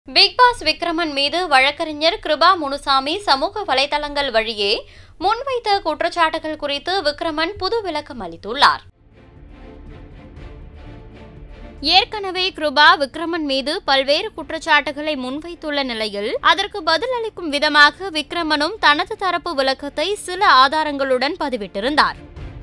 big pass Vikraman மீது வழக்கறிஞர் கிருபா முனுசாமி சமூக வலைதளங்கள் வழியே முன்வைத்த குற்றச்சாட்டுகள் குறித்து விக்ரமன் புது விளக்கம் அளித்துள்ளார் ஏற்கனவே கிருபா விக்ரமன் மீது பல்வேறு குற்றச்சாட்டுகளை முன்வைத்துள்ள நிலையில் அதற்கு பதிலளிக்கும் விதமாக விக்ரமனும் தனது தரப்பு விளக்கத்தை சில ஆதாரங்களுடன் பதிவிட்டிருந்தார்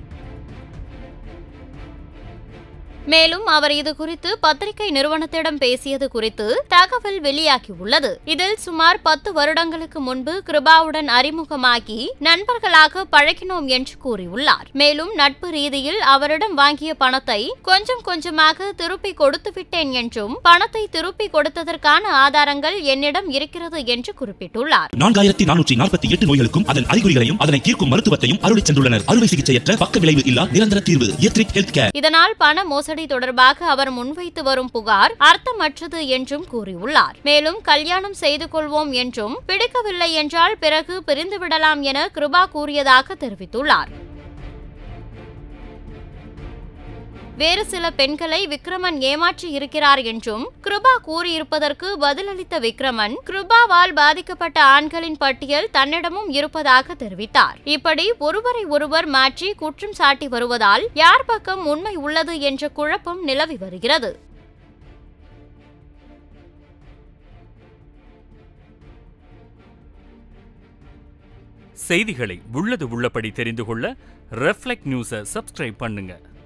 மேலும் அவர் இது குறித்து பத்திரிகை நிறுவனத்திடம் பேசியது குறித்து தகவல் வெளியாகியுள்ளது இதில் சுமார் பத்து வருடங்களுக்கு முன்பு கிருபாவுடன் அறிமுகமாகி நண்பர்களாக பழகினோம் என்று கூறியுள்ளார் மேலும் நட்பு ரீதியில் அவரிடம் வாங்கிய பணத்தை கொஞ்சம் கொஞ்சமாக திருப்பி கொடுத்து விட்டேன் என்றும் பணத்தை திருப்பி கொடுத்ததற்கான ஆதாரங்கள் என்னிடம் இருக்கிறது என்று குறிப்பிட்டுள்ளார் நான்காயிரத்தி நானூற்றி நாற்பத்தி எட்டு நோய்களுக்கும் அதன் அறிகுறிகளையும் அதனை தீர்க்கும் மருத்துவத்தையும் அருளிச் சென்றுள்ளனர் அறுவை சிகிச்சையற்ற பக்க விளைவு இல்லா நிரந்தர தீர்வு எத்ரிக் ஹெல்த் கேர் இதனால் பண மோசடி தொடர்பாக அவர் முன்வைத்து வரும் புகார் அர்த்தமற்றது என்றும் கூறியுள்ளார் மேலும் கல்யாணம் செய்து கொள்வோம் என்றும் பிடிக்கவில்லை என்றால் பிறகு பிரிந்துவிடலாம் என கிருபா கூறியதாக தெரிவித்துள்ளார் வேறு சில பெண்களை விக்ரமன் ஏமாற்றி இருக்கிறார் என்றும் கிருபா கூறியிருப்பதற்கு பதிலளித்த விக்ரமன் கிருபாவால் பாதிக்கப்பட்ட ஆண்களின் பட்டியல் தன்னிடமும் இருப்பதாக தெரிவித்தார் இப்படி ஒருவரை ஒருவர் மாற்றி குற்றம் சாட்டி வருவதால் யார் பக்கம் உண்மை உள்ளது என்ற குழப்பம் நிலவி வருகிறது செய்திகளை உள்ளது உள்ளபடி தெரிந்து கொள்ள ரெஃப்ளெக்ட் நியூஸை சப்ஸ்கிரைப் பண்ணுங்க